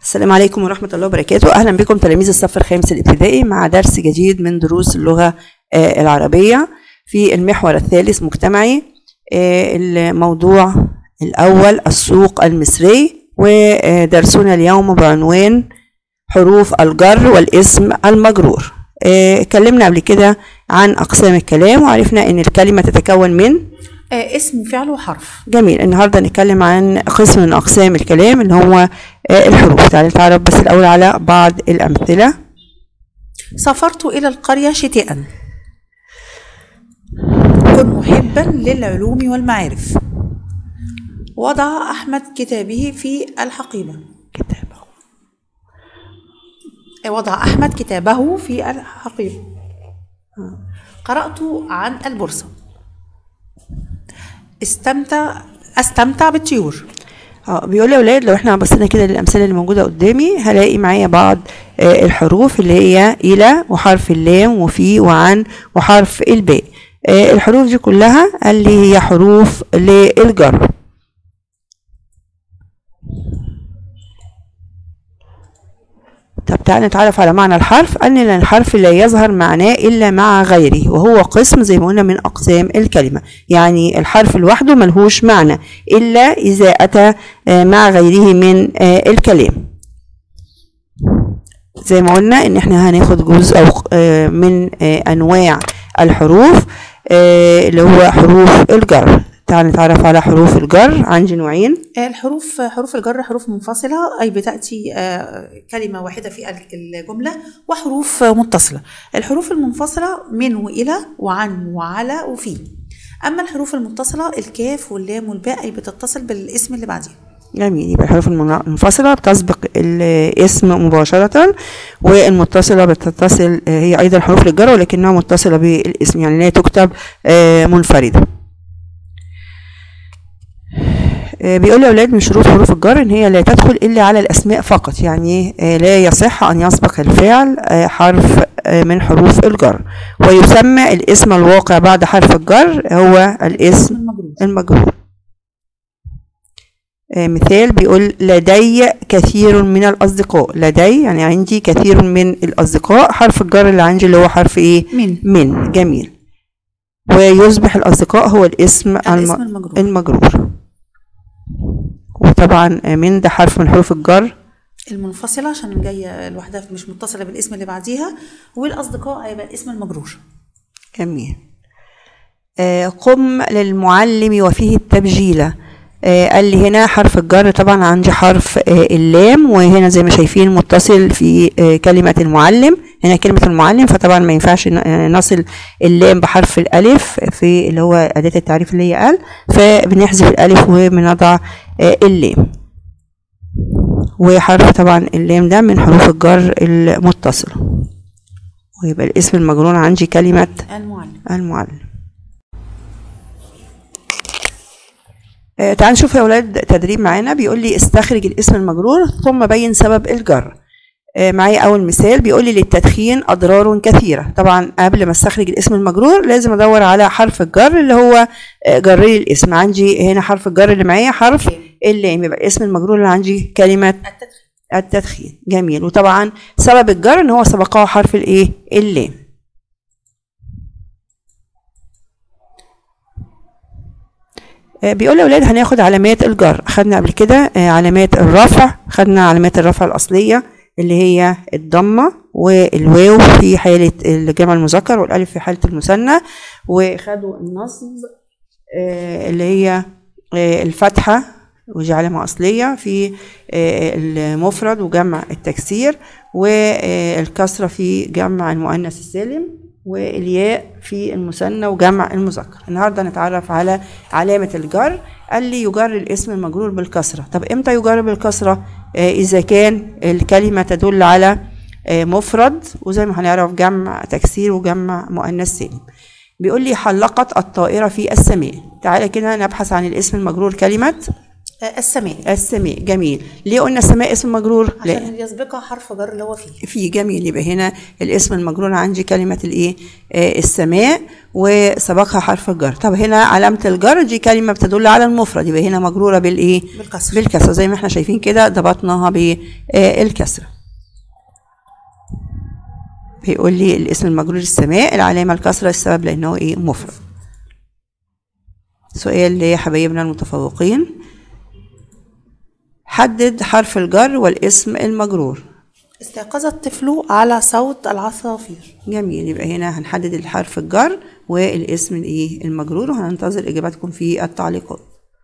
السلام عليكم ورحمة الله وبركاته أهلا بكم تلاميذ الصف الخامس الابتدائي مع درس جديد من دروس اللغة آه، العربية في المحور الثالث مجتمعي آه، الموضوع الأول السوق المصري ودرسنا اليوم بعنوان حروف الجر والاسم المجرور آه، اتكلمنا قبل كده عن أقسام الكلام وعرفنا إن الكلمة تتكون من آه اسم وفعل وحرف جميل النهارده نتكلم عن قسم من اقسام الكلام اللي هو آه، الحروف تعالى نتعرف بس الاول على بعض الامثله سافرت إلى القرية شتاء كن محبا للعلوم والمعارف وضع أحمد كتابه في الحقيبة كتابه آه، وضع أحمد كتابه في الحقيبة قرأت عن البورصة استمتع استمتع بالطيور اه بيقول يا اولاد لو احنا بصينا كده للامثله اللي موجوده قدامي هلاقي معايا بعض آه، الحروف اللي هي الى وحرف اللام وفي وعن وحرف الباء آه، الحروف دي كلها قال لي هي حروف للجر طب تعالى نتعرف على معنى الحرف قال لي ان الحرف لا يظهر معناه الا مع غيره وهو قسم زي ما قلنا من اقسام الكلمه يعني الحرف لوحده ملهوش معنى الا اذا اتى آه، مع غيره من آه، الكلام زي ما قلنا ان احنا هناخد جزء أو آه، من آه، انواع الحروف آه، اللي هو حروف الجر تعال نتعرف على حروف الجر عندي نوعين آه، الحروف حروف الجر حروف منفصلة أي بتأتي آه، كلمة واحدة في الجملة وحروف متصلة الحروف المنفصلة من وإلى وعن وعلى وفي أما الحروف المتصلة الكاف واللام والباء أي بتتصل بالاسم اللي بعديها جميل يبقى الحروف المنا- المنفصلة بتسبق الاسم مباشرة والمتصلة بتتصل آه، هي أيضا حروف للجر ولكنها متصلة بالاسم يعني لا تكتب آه، منفردة آه، بيقول يا أولاد من شروط حروف الجر إن هي لا تدخل إلا على الأسماء فقط يعني آه، لا يصح أن يسبق الفعل آه، حرف آه، من حروف الجر ويسمى الاسم الواقع بعد حرف الجر هو الاسم المجرور المجرور آه، مثال بيقول لدي كثير من الأصدقاء لدي يعني عندي كثير من الأصدقاء حرف الجر اللي عندي اللي هو حرف إيه من من جميل ويصبح الأصدقاء هو الاسم الاسم الم... المجرور المجرور وطبعا آه، من ده حرف من حروف الجر المنفصلة عشان جاية لوحدها مش متصلة بالاسم اللي بعديها والأصدقاء هيبقى الاسم المجرور جميل آه، قم للمعلم وفيه التبجيلة آه، قال لي هنا حرف الجر طبعا عندي حرف آه، اللام وهنا زي ما شايفين متصل في آه، كلمة المعلم هنا كلمة المعلم فطبعا ما ينفعش ن- آه، نصل اللام بحرف الألف في اللي هو أداة التعريف اللي هي قال فبنحذف الألف وبنضع آه، اللام وحرف طبعا اللام ده من حروف الجر المتصلة ويبقى الاسم المجرور عندي كلمة المعلم المعلم آه، تعال نشوف يا اولاد تدريب معانا بيقول لي استخرج الاسم المجرور ثم بين سبب الجر آه، معايا اول مثال بيقول لي للتدخين اضرار كثيره طبعا قبل ما استخرج الاسم المجرور لازم ادور على حرف الجر اللي هو آه، جري الاسم عندي هنا حرف الجر اللي معايا حرف اللام يبقى الاسم المجرور اللي عندي كلمه التدخين التدخين جميل وطبعا سبب الجر ان هو سبقه حرف الايه اللام آه، بيقول يا اولاد هناخد علامات الجر خدنا قبل كده آه، علامات الرفع خدنا علامات الرفع الاصليه اللي هي الضمه والواو في حاله الجمع المذكر والالف في حاله المثنى وخدوا النصب آه، اللي هي آه، الفتحه ودي علامه اصليه في آه، المفرد وجمع التكسير والكسره في جمع المؤنث السالم والياء في المثنى وجمع المذكر النهارده نتعرف على علامه الجر قال لي يجر الاسم المجرور بالكسره طب امتى يجر بالكسره آه اذا كان الكلمه تدل على آه مفرد وزي ما هنعرف جمع تكسير وجمع مؤنث سالم بيقول لي حلقت الطائره في السماء تعالى كده نبحث عن الاسم المجرور كلمه آه، السماء السماء جميل ليه قلنا السماء اسم مجرور لا عشان يسبقها حرف جر اللي هو فيه في جميل يبقى هنا الاسم المجرور عندي كلمة الايه آه السماء وسبقها حرف الجر طب هنا علامة الجر دي كلمة بتدل على المفرد يبقى هنا مجرورة بالايه بالكسر. بالكسرة زي ما احنا شايفين كده ضبطناها بالكسرة بيقول لي الاسم المجرور السماء العلامة الكسرة السبب لأنه ايه مفرد سؤال لحبايبنا المتفوقين حدد حرف الجر والاسم المجرور استيقظ الطفل على صوت العصافير جميل يبقى هنا هنحدد الحرف الجر والاسم الايه المجرور وهننتظر اجاباتكم في التعليقات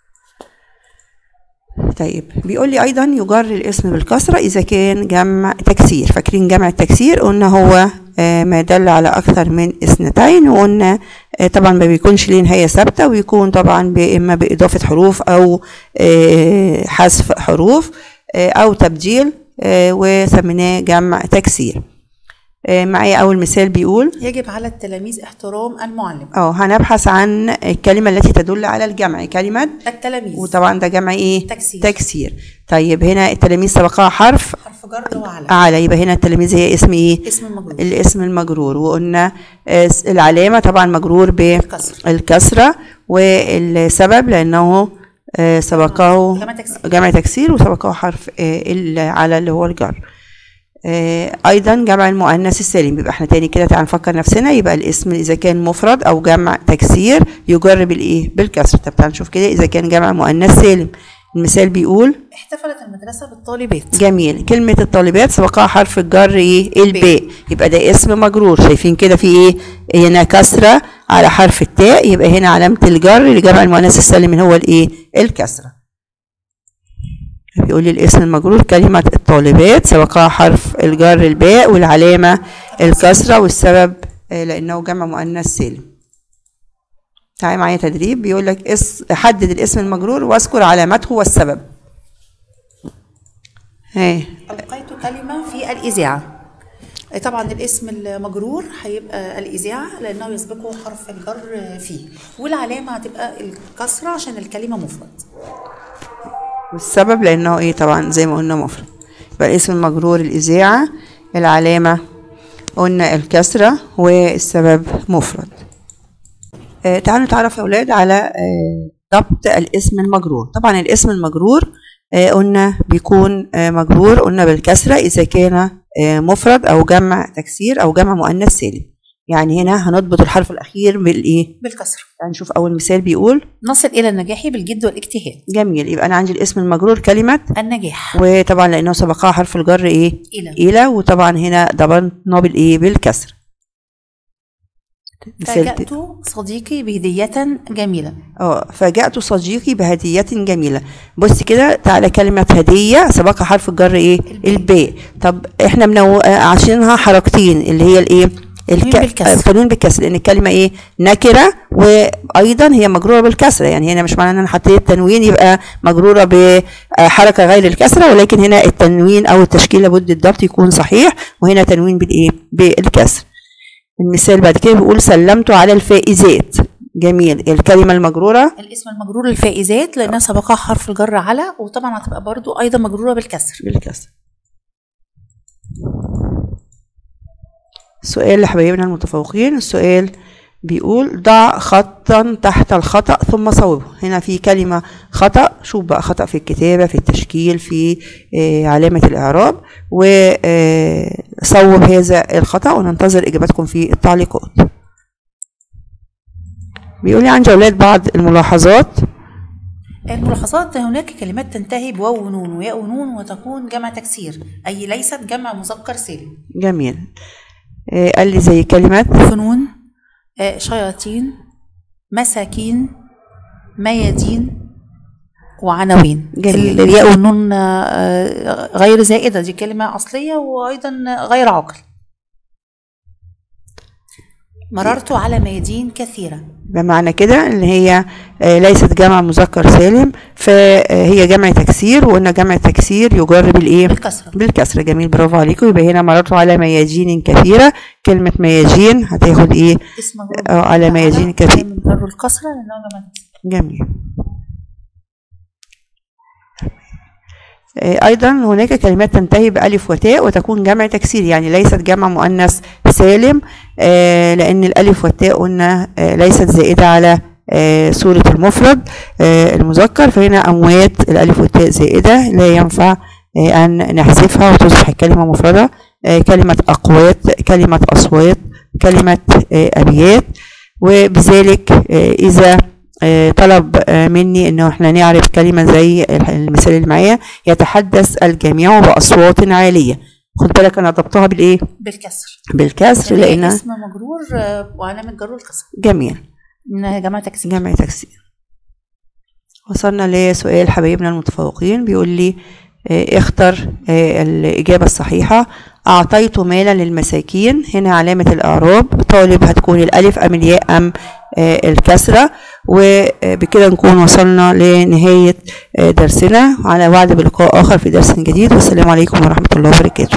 طيب بيقول لي ايضا يجر الاسم بالكسره اذا كان جمع تكسير فاكرين جمع التكسير قلنا هو آه، ما دل على اكثر من اثنتين وقلنا آه، طبعا ما بيكونش ليه نهايه ثابته ويكون طبعا ب- اما باضافه حروف او آه، حذف حروف آه، او تبديل آه، وسميناه جمع تكسير آه، معايا اول مثال بيقول يجب على التلاميذ احترام المعلم اه هنبحث عن الكلمه التي تدل على الجمع كلمه التلاميذ وطبعا ده جمع ايه تكسير. تكسير طيب هنا التلاميذ سبقها حرف حرف جر اللي هو على على يبقى هنا التلاميذ هي اسم ايه اسم مجرور الاسم المجرور وقلنا آه، س- العلامه طبعا مجرور الكسر. بالكسره والسبب لانه آه، سبقه جمع تكسير. جمع تكسير وسبقه حرف آه، ال- على اللي هو الجر آه، ايضا جمع المؤنث السالم يبقى احنا تاني كده تعال نفكر نفسنا يبقى الاسم اذا كان مفرد او جمع تكسير يجر بالايه بالكسر طب تعال نشوف كده اذا كان جمع مؤنث سالم المثال بيقول احتفلت المدرسة بالطالبات جميل كلمة الطالبات سبقها حرف الجر ايه الباء يبقى ده اسم مجرور شايفين كده في ايه هنا كسرة على حرف التاء يبقى هنا علامة الجر لجمع المؤنث السالم هو الايه الكسرة بيقول لي الاسم المجرور كلمة الطالبات سبقها حرف الجر الباء والعلامة الكسرة والسبب آه، لأنه جمع مؤنث سالم تعالى معايا تدريب بيقول لك اس حدد الاسم المجرور واذكر علامته والسبب هاي ألقيت كلمة في الإذاعة طبعا الاسم المجرور هيبقى الإذاعة لأنه يسبقه حرف الجر فيه والعلامة هتبقى الكسرة عشان الكلمة مفرد والسبب لانه ايه طبعا زي ما قلنا مفرد يبقى الاسم المجرور الاذاعه العلامه قلنا الكسره والسبب مفرد آه تعالوا نتعرف يا اولاد على آه ضبط الاسم المجرور طبعا الاسم المجرور آه قلنا بيكون آه مجرور قلنا بالكسره اذا كان آه مفرد او جمع تكسير او جمع مؤنث سالم يعني هنا هنضبط الحرف الاخير بالايه بالكسرة تعالوا نشوف اول مثال بيقول نصل إلى النجاح بالجد والاجتهاد جميل يبقى انا عندي الاسم المجرور كلمه النجاح وطبعا لانه سبقها حرف الجر ايه إلى الى وطبعا هنا ضبطنا بالايه بالكسر مثال ت- فاجأت صديقي بهدية جميلة اه فاجأت صديقي بهدية جميلة بص كده تعالى كلمة هدية سبقها حرف الجر ايه الباء طب احنا منو... آه، عشانها حركتين اللي هي الايه الك... بالكسر. آه، القانون بالكسر لان الكلمة ايه نكرة وايضا هي مجرورة بالكسرة يعني هنا مش معنى ان انا حطيت تنوين يبقى مجرورة بحركة غير الكسرة ولكن هنا التنوين او التشكيل لابد الضبط يكون صحيح وهنا تنوين بالايه بالكسر المثال بعد كده بيقول سلمت على الفائزات جميل الكلمة المجرورة الاسم المجرور الفائزات لأنها سبقها حرف الجر على وطبعا هتبقى برضو أيضا مجرورة بالكسر بالكسر سؤال لحبايبنا المتفوقين السؤال بيقول ضع خطا تحت الخطأ ثم صوبه هنا في كلمة خطأ شوف بقى خطأ في الكتابة في التشكيل في آه، علامة الإعراب وصوب هذا الخطأ وننتظر إجاباتكم في التعليقات بيقول لي عندي أولاد بعض الملاحظات الملاحظات هناك كلمات تنتهي بواو ونون وياء ونون وتكون جمع تكسير أي ليست جمع مذكر سالم جميل آه، قال لي زي كلمة فنون آه، شياطين مساكين ميادين وعناوين جميل. الياء والنون آه، غير زائدة دي كلمة أصلية وأيضا غير عاقل مررت على ميادين كثيرة بمعنى كده ان هي آه، ليست جمع مذكر سالم فهي جمع تكسير وقلنا جمع تكسير يجر بالايه بالكسرة بالكسر جميل برافو عليكم يبقى هنا مررت على مياجين كثيره كلمه مياجين هتاخد ايه اسم آه، على ميادين كثير من بر الكسرة لأنه جمع تكسير. جميل آه، أيضا هناك كلمات تنتهي بألف وتاء وتكون جمع تكسير يعني ليست جمع مؤنث سالم آه، لأن الألف والتاء قلنا آه، ليست زائدة على آه، صورة المفرد آه، المذكر فهنا أموات الألف والتاء زائدة لا ينفع آه، أن نحذفها وتصبح الكلمة مفردة آه، كلمة أقوات كلمة أصوات كلمة آه، أبيات وبذلك آه، إذا آه، طلب آه، مني انه احنا نعرف كلمة زي المثال اللي معايا يتحدث الجميع بأصوات عالية خد بالك انا ضبطها بالايه بالكسر بالكسر هي لانها اسم مجرور آه، وعلامة جره الكسر جميل إنها جمع تكسير جمع تكسير وصلنا لسؤال حبايبنا المتفوقين بيقول لي آه، اختر آه، الإجابة الصحيحة أعطيت مالا للمساكين هنا علامة الإعراب طالب هتكون الألف أم الياء أم آه، الكسرة وبكده نكون وصلنا لنهاية آه، درسنا على وعد بلقاء آخر في درس جديد والسلام عليكم ورحمة الله وبركاته